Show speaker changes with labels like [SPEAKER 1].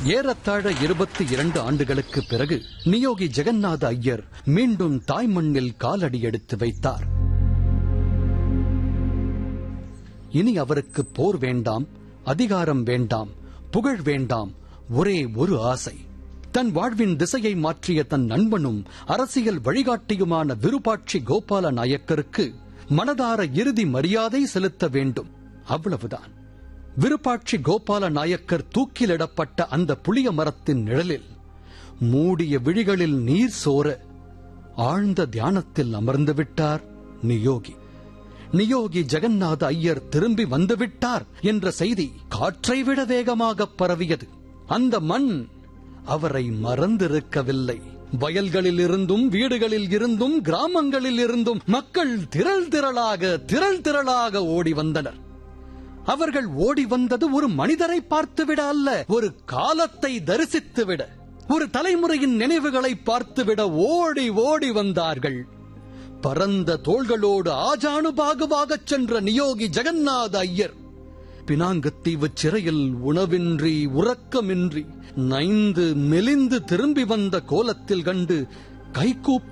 [SPEAKER 1] ஏறத்தாழ இருபத்தி இரண்டு ஆண்டுகளுக்கு பிறகு நியோகி ஜெகநாத ஐயர் மீண்டும் தாய்மண்ணில் காலடி எடுத்து வைத்தார் இனி அவருக்கு போர் வேண்டாம் அதிகாரம் வேண்டாம் புகழ் வேண்டாம் ஒரே ஒரு ஆசை தன் வாழ்வின் திசையை மாற்றிய தன் நண்பனும் அரசியல் வழிகாட்டியுமான விருபாட்சி கோபால நாயக்கருக்கு மனதார இறுதி மரியாதை செலுத்த வேண்டும் அவ்வளவுதான் விருப்பாட்சி கோபால நாயக்கர் தூக்கிலிடப்பட்ட அந்த புளிய மரத்தின் நிழலில் மூடிய விழிகளில் நீர் சோர ஆழ்ந்த தியானத்தில் அமர்ந்து விட்டார் நியோகி நியோகி ஜெகநாத ஐயர் திரும்பி வந்துவிட்டார் என்ற செய்தி காற்றை விட வேகமாக பரவியது அந்த மண் அவரை மறந்திருக்கவில்லை வயல்களில் இருந்தும் வீடுகளில் இருந்தும் கிராமங்களில் இருந்தும் மக்கள் திரள் திரளாக திரள் திரளாக ஓடி வந்தனர் அவர்கள் ஓடி வந்தது ஒரு மனிதரை பார்த்துவிட அல்ல ஒரு காலத்தை தரிசித்துவிட ஒரு தலைமுறையின் நினைவுகளை பார்த்துவிட ஓடி ஓடி வந்தார்கள் பரந்த தோள்களோடு ஆஜானுபாகுவாகச் சென்ற நியோகி ஜெகநாத ஐயர் பினாங்கத்தீவு சிறையில் உணவின்றி உறக்கமின்றி நைந்து மெலிந்து திரும்பி வந்த கோலத்தில் கண்டு கைகூப்பி